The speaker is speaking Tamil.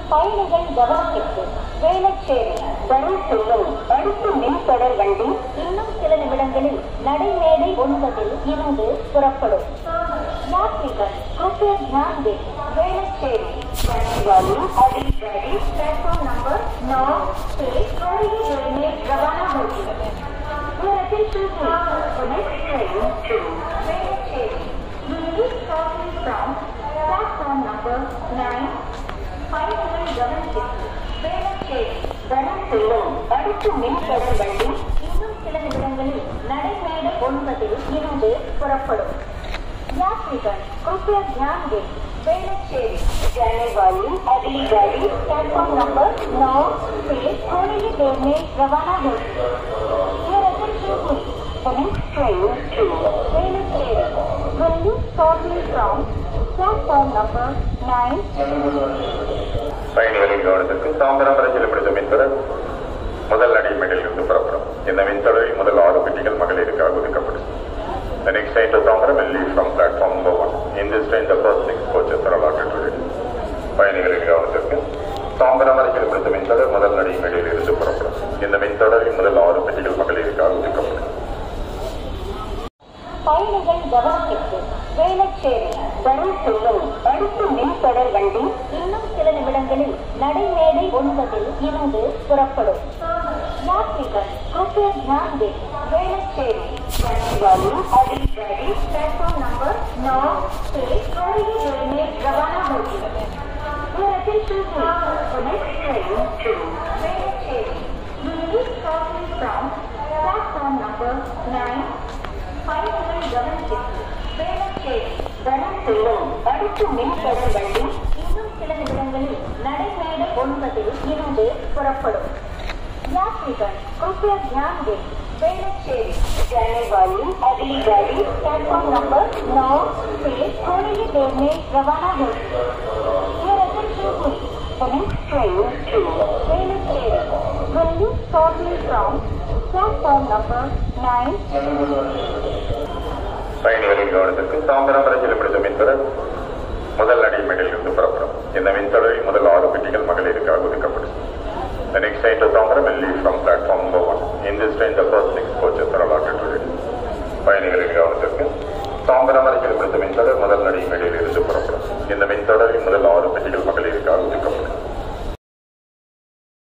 பயணிகள் கவனத்திற்கு வேளச்சேரி தரும் செல்லும் அடுத்த மின்தொடர் வண்டி இன்னும் சில நிமிடங்களில் நடைமேடை ஒன்பதில் இருந்து புறப்படும் யாத்ரிகர் कृपया ध्यान दें वेलचेरी वाली अगली गाड़ी प्लेटफॉर्म नंबर नौ से थोड़ी ही देर में रवाना होगी Your attention please. The next train to Velacheri will leave shortly from platform number 9. பயணிகள் கவனத்திற்கு வேளச்சேரி தனம் செல்லும் அடுத்த மின்தொடர் வண்டி இன்னும் சில நிமிடங்களில் நடைமேடை ஒன்பதில் இருந்து புறப்படும் यात्रीगण कृपया ध्यान दें वेलचेरी जाने वाली अगली गाड़ी प्लेटफॉर्म नंबर नौ से थोड़ी ही देर में रवाना होगी Your attention please. The next train to Velacheri will leave shortly from platform number 9. பயணிகளின் கவனத்திற்கு தாம்பரம் வரை செல்லப்படுத்த மின்தொடர் முதல் அடிமேடில் இருந்து புறப்படும் இந்த மின்தொடரில் முதல் ஆறு பெட்டிகள் மகளிருக்காக ஒதுக்கப்படும் The next train to Tambaram will leave from platform number one. In this train, the first six coaches are allotted to it. பயணிகளின் கவனத்திற்கு தாம்பரம் வரை செல்லப்படுத்த மின்தொடர் முதல் அடிமேடில் இருந்து புறப்படும் இந்த மின்தொடரில் முதல் ஆறு பெட்டிகள் மகளிருக்காக ஒதுக்கப்படும் பயணிகள் கவனத்திற்கு வேளச்சேரி தரும் செல்லும் அடுத்த மின்தொடர் வண்டி இன்னும் சில நிமிடங்களில் நடைமேடை ஒன்பதில் இருந்து புறப்படும் यात्रीगण कृपया ध्यान दें वेलचेरी वाली अगली गाड़ी प्लेटफॉर्म नंबर नौ से थोड़ी ही देर में रवाना होगी Your attention please. The next train to Velacheri will leave shortly from platform number 9. பயணிகள் கவனத்திற்கு வேளச்சேரி தனம் செல்லும் அடுத்த மின்தொடர் வண்டி இன்னும் சில நிமிடங்களில் நடைமேடை ஒன்பதில் இருந்து புறப்படும் यात्रीगण कृपया ध्यान दें वेलचेरी जाने वाली अगली गाड़ी प्लेटफॉर्म नंबर नौ से थोड़ी ही देर में रवाना होगी Your attention please. The next train to Velacheri will leave shortly from platform number 9. பயணிகளின் கவனத்திற்கு தாம்பரம் வரை செல்லப்படுத்த மின்தொடர் முதல் அடிமேடில் இருந்து புறப்படும் இந்த மின்தொடரில் முதல் ஆறு பெட்டிகள் மகளிருக்காக ஒதுக்கப்படும் The next train to Tambaram will leave from platform number one. In this train, the first six coaches are allotted to it. பயணிகளின் கவனத்திற்கு தாம்பரம் வரை செல்லப்படுத்த மின்தொடர் முதல் அடிமேடில் இருந்து